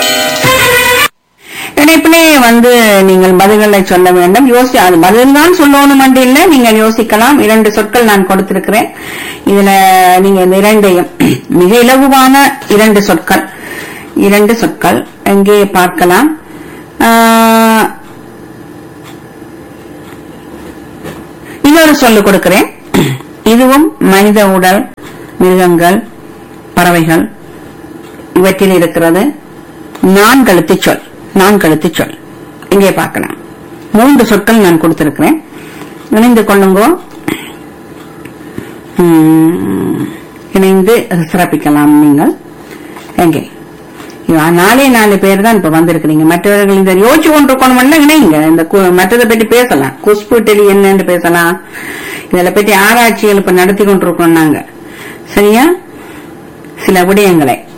இணைப்பிலே வந்து நீங்கள் பதில்களை சொல்ல வேண்டும் யோசி அது பதில் தான் சொல்லணும் என்று இல்லை நீங்கள் யோசிக்கலாம் இரண்டு சொற்கள் நான் கொடுத்திருக்கிறேன் இதுல நீங்க இந்த இரண்டையும் மிக இலகுவான இரண்டு சொற்கள் இரண்டு சொற்கள் எங்கே பார்க்கலாம் ஆஹ், இன்னொரு சொல்லு கொடுக்கிறேன் இதுவும் மனித உடல் மிருகங்கள் பறவைகள் இவற்றில் இருக்கிறது நான்கெழுத்து சொல் நான்கெழுத்து சொல் இங்கே பார்க்கலாம் மூன்று சொற்கள் நான் கொடுத்திருக்கிறேன் இணைந்து கொள்ளுங்கோ உம், இணைந்து சிறப்பிக்கலாம் நீங்கள் எங்கே இவ- நாலே நாலு பேர் தான் இப்ப வந்திருக்கிறீங்க மற்றவர்கள் இந்த யோசிச்சு கொண்டிருக்கணும்ல இணைங்க இந்த கு- மற்றதை பற்றி பேசலாம் குஷ்பு டெலி என்னன்னு பேசலாம் இதில் பற்றி ஆராய்ச்சிகள் இப்ப நடத்தி கொண்டிருக்கோம் நாங்க சரியா சில விடயங்களை